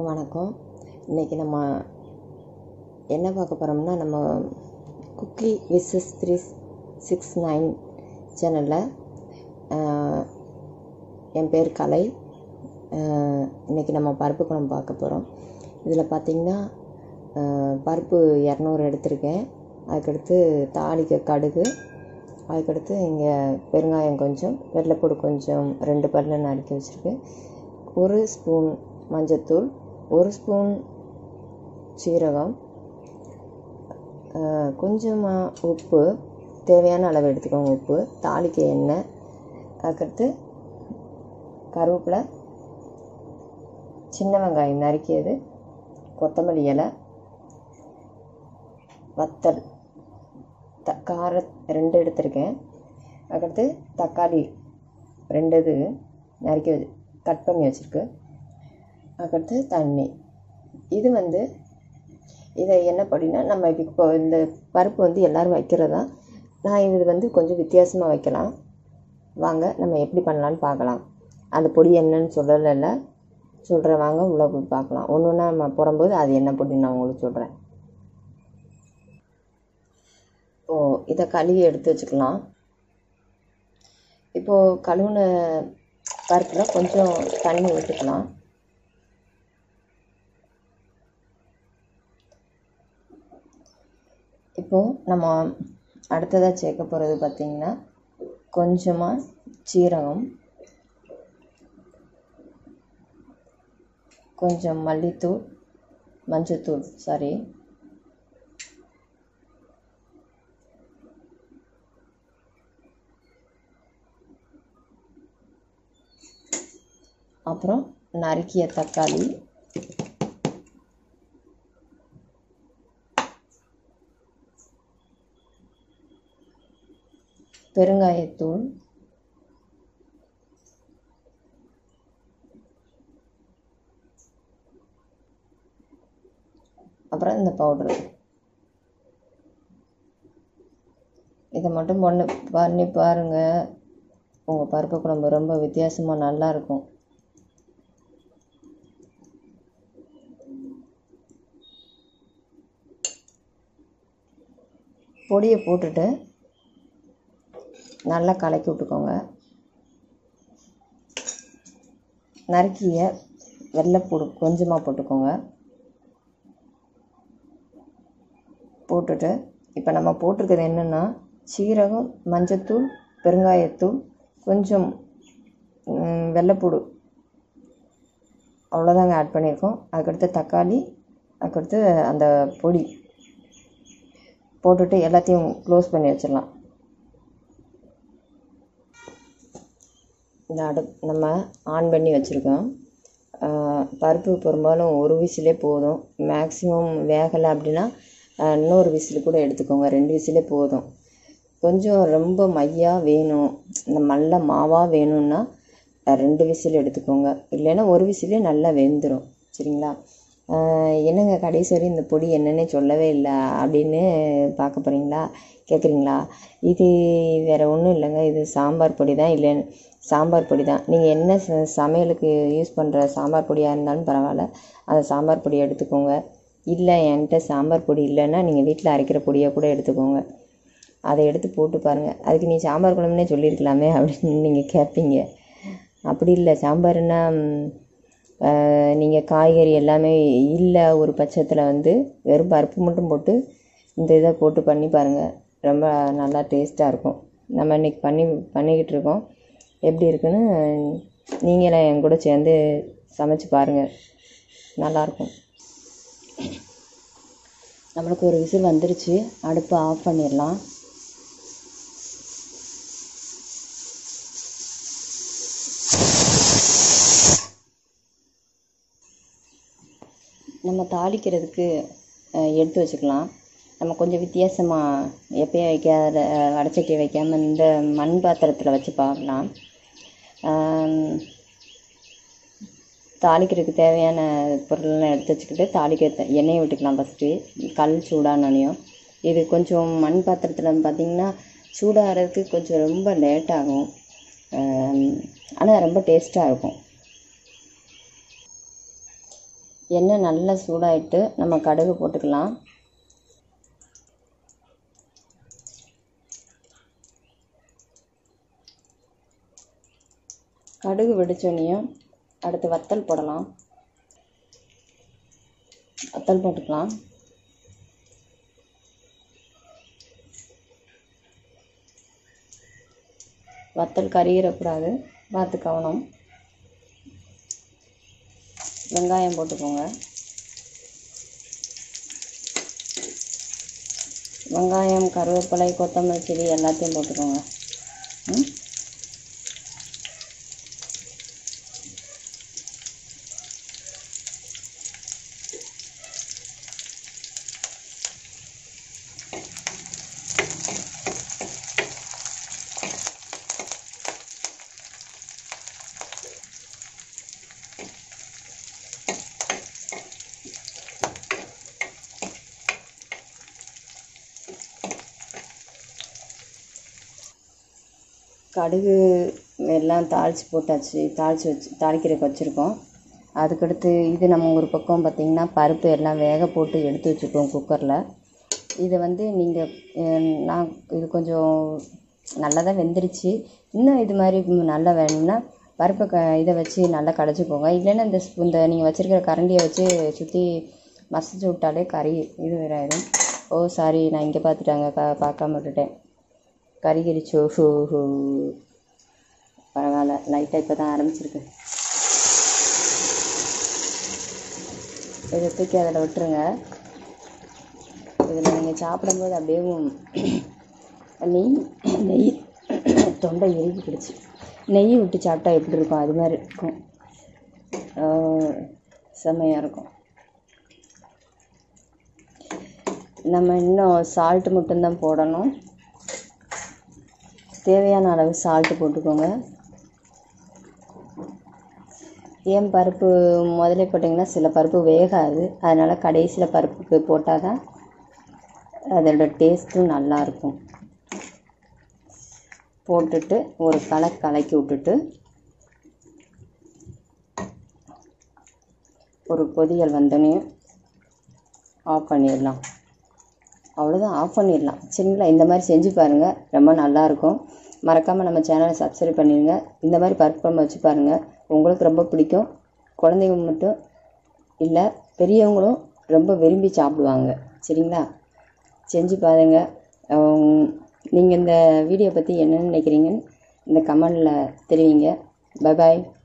வணக்கம் இன்றைக்கி நம்ம என்ன பார்க்க போகிறோம்னா நம்ம cookie wishes three six nine சேனலில் என் பேர் கலை இன்றைக்கி நம்ம பருப்பு குழம்பு பார்க்க போகிறோம் இதில் பார்த்திங்கன்னா பருப்பு இரநூறு எடுத்திருக்கேன் அதுக்கடுத்து தாளிக்க கடுகு அதுக்கடுத்து இங்கே பெருங்காயம் கொஞ்சம் வெள்ளைப்பூடு கொஞ்சம் ரெண்டு பல்ல நறுக்கி வச்சுருக்கேன் ஒரு ஸ்பூன் மஞ்சத்தூள் ஒரு ஸ்பூன் சீரகம் கொஞ்சமாக உப்பு தேவையான அளவு எடுத்துக்கோங்க உப்பு தாளிக்க எண்ணெய் அதுக்கடுத்து கருவேப்பிலை சின்ன வெங்காயம் நறுக்கியது கொத்தமல்லி இலை வத்தல் த கார ரெண்டு எடுத்திருக்கேன் அதுக்கடுத்து தக்காளி ரெண்டு இது நறுக்கி வச்சு கட் பண்ணி வச்சுருக்கு அதுக்கடுத்து தண்ணி இது வந்து இதை என்ன அப்படின்னா நம்ம இப்போ இந்த பருப்பு வந்து எல்லோரும் வைக்கிறதா நான் இது வந்து கொஞ்சம் வித்தியாசமாக வைக்கலாம் வாங்க நம்ம எப்படி பண்ணலான்னு பார்க்கலாம் அந்த பொடி என்னன்னு சொல்லலைல்ல சொல்கிறேன் வாங்க உள்ளே போய் பார்க்கலாம் ஒன்று ஒன்றா நம்ம போடும்போது அது என்ன பொடின்னு நான் உங்களுக்கு சொல்கிறேன் இப்போது இதை கழுவி எடுத்து வச்சுக்கலாம் இப்போது கழுவுன பருப்பில் கொஞ்சம் தண்ணி ஊற்றிக்கலாம் இப்போது நம்ம அடுத்ததாக சேர்க்க போகிறது பார்த்திங்கன்னா கொஞ்சமாக சீரகம் கொஞ்சம் மல்லித்தூள் மஞ்சத்தூள் சாரி அப்புறம் நறுக்கிய தக்காளி பெருங்காயத்தூள் அப்புறம் இந்த பவுட்ரு இதை மட்டும் பண்ணி பண்ணி பாருங்கள் உங்கள் பருப்பு குழம்பு ரொம்ப வித்தியாசமாக நல்லாயிருக்கும் பொடியை போட்டுட்டு நல்லா கலக்கி விட்டுக்கோங்க நறுக்கிய வெள்ளைப்பூடு கொஞ்சமாக போட்டுக்கோங்க போட்டுட்டு இப்போ நம்ம போட்டிருக்கிறது என்னென்னா சீரகம் மஞ்சத்தூள் பெருங்காயத்தூள் கொஞ்சம் வெள்ளைப்பூடு அவ்வளோதாங்க ஆட் பண்ணியிருக்கோம் அதுக்கடுத்து தக்காளி அதுக்கடுத்து அந்த பொடி போட்டுட்டு எல்லாத்தையும் க்ளோஸ் பண்ணி வச்சிடலாம் இந்த அடு நம்ம ஆன் பண்ணி வச்சுருக்கோம் பருப்பு பெரும்பாலும் ஒரு விசிலே போதும் மேக்ஸிமம் வேகலை அப்படின்னா இன்னொரு விசில் கூட எடுத்துக்கோங்க ரெண்டு விசிலே போதும் கொஞ்சம் ரொம்ப மையாக வேணும் இந்த நல்ல மாவாக வேணும்னா ரெண்டு விசில் எடுத்துக்கோங்க இல்லைன்னா ஒரு விசிலே நல்லா வெந்துடும் சரிங்களா என்னங்க கடைசி வரை இந்த பொடி என்னன்னே சொல்லவே இல்லை அப்படின்னு பார்க்க போகிறீங்களா கேட்குறீங்களா இது வேறு ஒன்றும் இல்லைங்க இது சாம்பார் பொடி தான் இல்லைன்னு சாம்பார் பொடி தான் நீங்கள் என்ன சமையலுக்கு யூஸ் பண்ணுற சாம்பார் பொடியாக இருந்தாலும் பரவாயில்ல அந்த சாம்பார் பொடி எடுத்துக்கோங்க இல்லை என்கிட்ட சாம்பார் பொடி இல்லைன்னா நீங்கள் வீட்டில் அரைக்கிற பொடியாக கூட எடுத்துக்கோங்க அதை எடுத்து போட்டு பாருங்கள் அதுக்கு நீ சாம்பார் குழம்புனே சொல்லியிருக்கலாமே அப்படின்னு நீங்கள் கேட்பீங்க அப்படி இல்லை சாம்பார்னா நீங்கள் காய்கறி எல்லாமே இல்லை ஒரு பட்சத்தில் வந்து வெறும் பருப்பு மட்டும் போட்டு இந்த இதை போட்டு பண்ணி பாருங்கள் ரொம்ப நல்லா டேஸ்ட்டாக இருக்கும் நம்ம இன்றைக்கி பண்ணி பண்ணிக்கிட்டு இருக்கோம் எப்படி இருக்குன்னு நீங்களே என் கூட சேர்ந்து சமைச்சு பாருங்கள் நல்லாயிருக்கும் நம்மளுக்கு ஒரு விசில் வந்துருச்சு அடுப்பை ஆஃப் பண்ணிடலாம் நம்ம தாளிக்கிறதுக்கு எடுத்து வச்சுக்கலாம் நம்ம கொஞ்சம் வித்தியாசமாக எப்பயும் வைக்காத வடச்சட்டியை வைக்காமல் இந்த மண் பாத்திரத்தில் வச்சு பார்க்கலாம் தாளிக்கிறதுக்கு தேவையான பொருளெல்லாம் எடுத்து வச்சுக்கிட்டு தாளிக்க எண்ணெயை விட்டுக்கலாம் ஃபஸ்ட்டு கல் சூடானோனையும் இது கொஞ்சம் மண் பாத்திரத்தில் பார்த்திங்கன்னா சூடாகிறதுக்கு கொஞ்சம் ரொம்ப லேட் ஆகும் ஆனால் ரொம்ப டேஸ்ட்டாக இருக்கும் எண்ணெய் நல்லா சூடாயிட்டு நம்ம கடுகு போட்டுக்கலாம் கடுகு வெடிச்சோனையும் அடுத்து வத்தல் போடலாம் வத்தல் போட்டுக்கலாம் வத்தல் கறியிடக்கூடாது பார்த்து கவனம் வெங்காயம் போட்டுக்கோங்க வெங்காயம் கருவேப்பிலை கொத்தமல்லி செடி எல்லாத்தையும் போட்டுக்கோங்க ம் கடுகு எல்லாம் தாளித்து போட்டாச்சு தாளித்து வச்சு தாளிக்கிறதுக்கு வச்சுருக்கோம் அதுக்கடுத்து இது நம்ம ஒரு பக்கம் பார்த்திங்கன்னா பருப்பு எல்லாம் வேக போட்டு எடுத்து வச்சுருக்கோம் குக்கரில் இதை வந்து நீங்கள் நான் இது கொஞ்சம் நல்லா தான் வெந்துருச்சு இன்னும் இது மாதிரி நல்லா வேணும்னா பருப்பை க இதை வச்சு நல்லா கடைச்சிக்கோங்க இல்லைன்னா இந்த ஸ்பூ- இந்த நீங்கள் வச்சுருக்கிற கரண்டியை வச்சு சுற்றி மசிச்சு விட்டாலே கறி இது வேறாயிடும் ஓ சாரி நான் இங்கே பார்த்துட்டாங்க க பார்க்காம விட்டுட்டேன் கறிகிரிச்சோ ஹூ ஹூ பரவாயில்ல லைட்டாக இப்போ தான் ஆரம்பிச்சிருக்கு இதை தூக்கி அதில் விட்டுருங்க இதில் நீங்கள் சாப்பிடும்போது அப்படியே நெய் நெய் தொண்டை இறுகி கிடுச்சு நெய் விட்டு சாப்பிட்டா எப்படி இருக்கும் அது மாதிரி இருக்கும் ஆஹ் செம்மையாக இருக்கும் நம்ம இன்னும் சால்ட்டு மட்டும்தான் போடணும் தேவையான அளவு சால்ட்டு போட்டுக்கோங்க ஏன் பருப்பு முதல்ல போட்டிங்கன்னா சில பருப்பு வேகாது அதனால் கடைசியில் பருப்புக்கு போட்டால் தான் அதோட டேஸ்ட்டும் நல்லாயிருக்கும் போட்டுட்டு ஒரு கலை கலக்கி விட்டுட்டு ஒரு கொதியல் வந்தோடனே ஆஃப் பண்ணிடலாம் அவ்வளோதான் ஆஃப் பண்ணிடலாம் சரிங்களா இந்த மாதிரி செஞ்சு பாருங்கள் ரொம்ப நல்லாயிருக்கும் மறக்காமல் நம்ம சேனலை சப்ஸ்கிரைப் பண்ணிடுங்க இந்த மாதிரி பருப்பு குழம்பு வச்சு பாருங்கள் உங்களுக்கு ரொம்ப பிடிக்கும் குழந்தைங்க மட்டும் இல்லை பெரியவங்களும் ரொம்ப விரும்பி சாப்பிடுவாங்க சரிங்களா செஞ்சு பாருங்கள் நீங்கள் இந்த வீடியோ பற்றி என்ன நினைக்கிறீங்கன்னு இந்த கமெண்டில் தெரிவிங்க பை பாய்